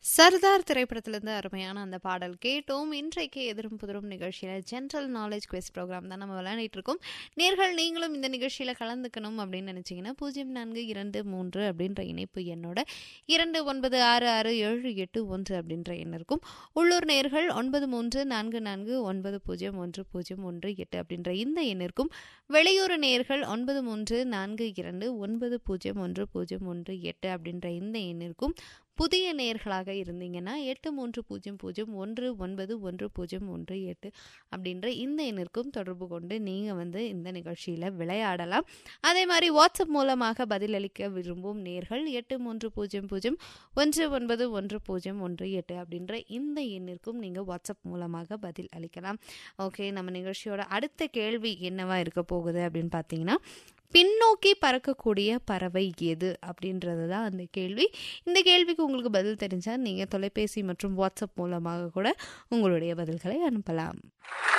சர்தார் திரைப்படத்திலிருந்து அருமையான அந்த பாடல் கேட்டோம் இன்றைக்கு எதிரும் புதிரும் நிகழ்ச்சியில் ஜென்ரல் நாலேஜ் குவிஸ் ப்ரோக்ராம் தான் நம்ம விளையாடிட்டு இருக்கோம் நேர்கள் நீங்களும் இந்த நிகழ்ச்சியில் கலந்துக்கணும் அப்படின்னு நினச்சிங்கன்னா பூஜ்ஜியம் நான்கு இரண்டு மூன்று அப்படின்ற இணைப்பு எண்ணோட இரண்டு ஒன்பது ஆறு ஆறு ஏழு எட்டு ஒன்று அப்படின்ற எண் இருக்கும் உள்ளூர் நேர்கள் ஒன்பது மூன்று நான்கு நான்கு ஒன்பது பூஜ்ஜியம் ஒன்று பூஜ்ஜியம் ஒன்று எட்டு அப்படின்ற இந்த எண்ணிற்கும் வெளியூர் நேர்கள் ஒன்பது மூன்று நான்கு இரண்டு ஒன்பது பூஜ்ஜியம் ஒன்று பூஜ்ஜியம் ஒன்று எட்டு அப்படின்ற இந்த எண்ணிற்கும் புதிய நேர்களாக இருந்தீங்கன்னா எட்டு மூன்று பூஜ்ஜியம் பூஜ்ஜியம் ஒன்று ஒன்பது ஒன்று பூஜ்ஜியம் ஒன்று எட்டு அப்படின்ற இந்த எண்ணிற்கும் தொடர்பு கொண்டு நீங்கள் வந்து இந்த நிகழ்ச்சியில் விளையாடலாம் அதே மாதிரி வாட்ஸ்அப் மூலமாக பதிலளிக்க விரும்பும் நேர்கள் எட்டு மூன்று பூஜ்ஜியம் பூஜ்ஜியம் ஒன்று ஒன்பது ஒன்று பூஜ்ஜியம் ஒன்று எட்டு அப்படின்ற இந்த எண்ணிற்கும் நீங்கள் வாட்ஸ்அப் மூலமாக பதில் அளிக்கலாம் ஓகே நம்ம நிகழ்ச்சியோட அடுத்த கேள்வி என்னவா இருக்க போகுது அப்படின்னு பார்த்தீங்கன்னா பின்னோக்கி பறக்கக்கூடிய பறவை எது அப்படின்றது தான் அந்த கேள்வி இந்த கேள்விக்கு உங்களுக்கு பதில் தெரிஞ்சால் நீங்கள் தொலைபேசி மற்றும் வாட்ஸ்அப் மூலமாக கூட உங்களுடைய பதில்களை அனுப்பலாம்